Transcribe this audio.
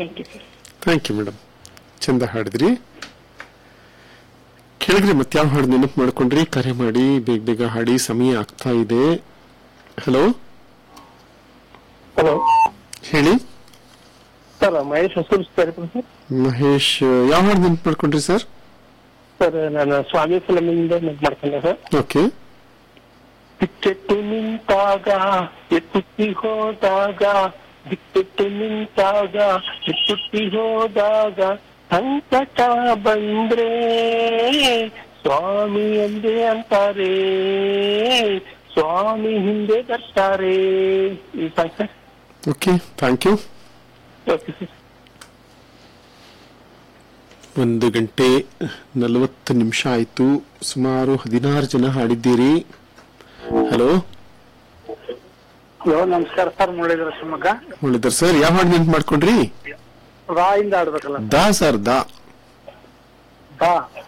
thank you sir thank you madam ಚಂದ ಹಾಡಿದ್ರಿ ಕೇಳಿದ್ರಿ ಮತ್ತೆ ಯಾವ ಹಾಡು ನೆನಪು ಮಾಡ್ಕೊಂಡ್ರಿ ಕರೆ ಮಾಡಿ ಬೇಗ ಬೇಗ ಹಾಡಿ ಸಮಯ ಆಗ್ತಾ ಇದೆ ಹಲೋ ಹಲೋ ಹೇಳಿ sir Mahesh Hosur sir sir Mahesh ಯಾವ ಹಾಡು ನೆನಪು ಮಾಡ್ಕೊಂಡ್ರಿ ಸರ್ ಸರ್ ನಾನು ಸ್ವಾಮಿ ಫಿಲಮಿಂದ ನೆನ್ಪು ಮಾಡ್ಕೊಂಡೆ ಸರ್ ಓಕೆ ಬಿಟ್ಟೆಟ್ಟು ನಿಂತಾಗ ಎತ್ತುತ್ತಿ ಹೋದಾಗ ಬಿಟ್ಟೆಟ್ಟು ನಿಂತಾಗ ಎತ್ತುತ್ತಿ ಹೋದಾಗ ಸಂಕಟ ಬಂದ್ರೆ ಸ್ವಾಮಿ ಎಂದೇ ಅಂತಾರೆ ಸ್ವಾಮಿ ಹಿಂದೆ ಬರ್ತಾರೆ ಈ song sir okay thank you okay sir ಒಂದು ಗಂಟೆ ನಲವತ್ತು ನಿಮಿಷ ಆಯ್ತು ಸುಮಾರು ಹದಿನಾರು ಜನ ಹಾಡಿದ್ದೀರಿ ಹಲೋ ಹಲೋ ನಮಸ್ಕಾರ ಸರ್ ಮುರಳೀಧರ ಶಿವಮೊಗ್ಗ ಮುರಳೀಧರ್ ಸರ್ ಯಾವ ಹಾಡು ನೆನಪು ಮಾಡ್ಕೊಂಡ್ರಿ ರಾ ಇಂದ ಆಡ್ಬೇಕಲ್ಲ ದಾ ಸರ್ ದಾ ಬಾ